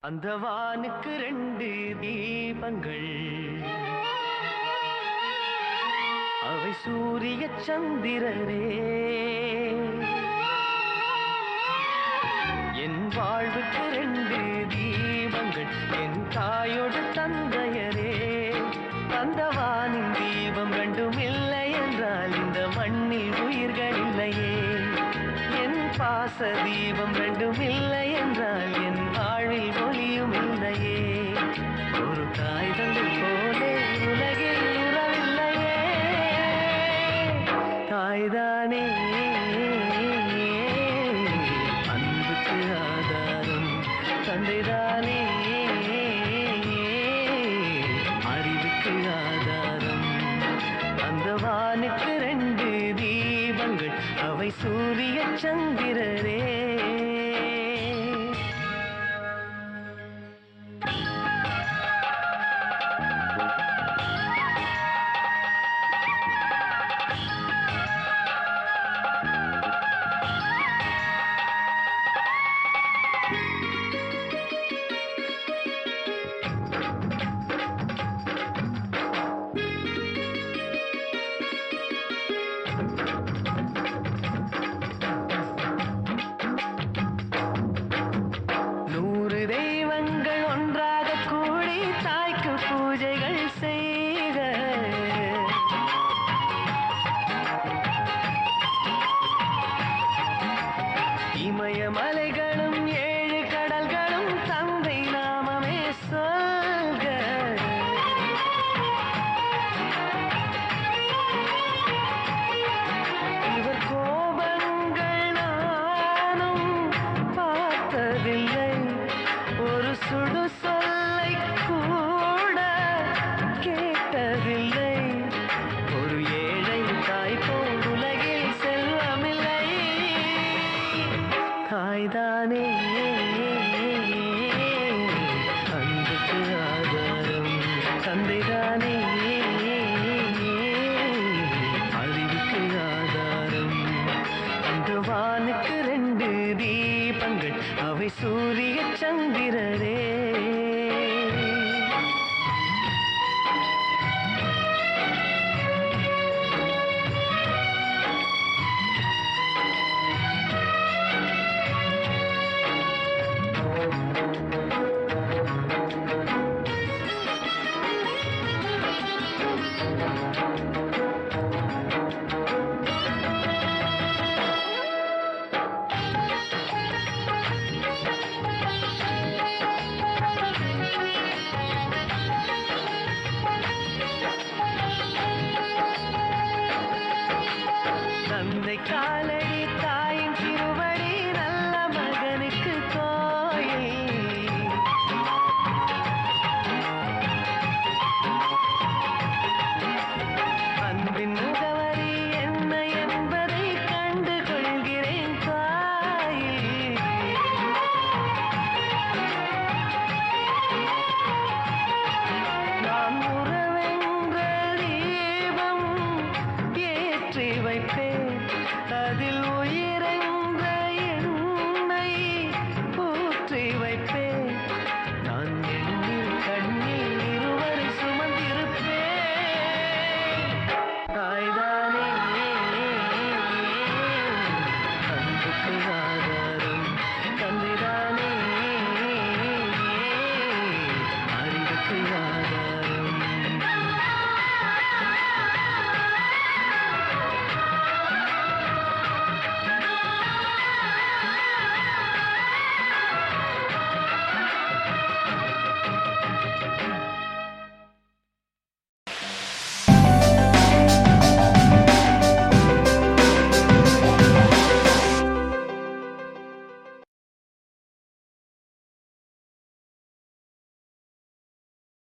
அந்த வானுக்கு ரெண்டு தீபங்கள் அவை சூரிய சந்திரரே என் வாழ்வுக்கு ரெண்டு தீபங்கள் என் தாயோடு தந்தையரே அந்த வானின் தீபம் ரெண்டும் இல்லை என்றால் இந்த மண்ணில் உயிர்கள் இல்லையே என் பாச தீபம் ரெண்டும் இல்லை என்றால் என் வாழ்வில் ஒளியும் இல்லையே ஒரு தாய் தந்தை போலே உலகில் உறவில்லையே தாய்தானே அன்புக்கு ஆதாரம் தந்தைதானே அறிவுக்கு ஆதாரம் அந்த வானுக்கு ரெண்டு தீபங்கள் அவை சூரிய சந்திரரே நூறு தெய்வங்கள் ஒன்றாக கூடி தாய்க்கு பூஜைகள் செய்த இமயமலைகளும் ஏழு கடல்களும் தந்தை நாமமே சொல்க இவர் கோபங்கள் நானும் பார்த்ததில்லை ஒரு சுடு சொல்லை கூட கேட்டதில்லை ஒரு ஏழை தாய் போல் உலகில் செல்வமில்லை தாய்தானே அன்புக்கு ஆதாரம் தந்தைதானே அறிவுக்கு ஆதாரம் அந்த வானுக்கு ரெண்டு தீபங்கள் அவை சூரிய சந்திரரே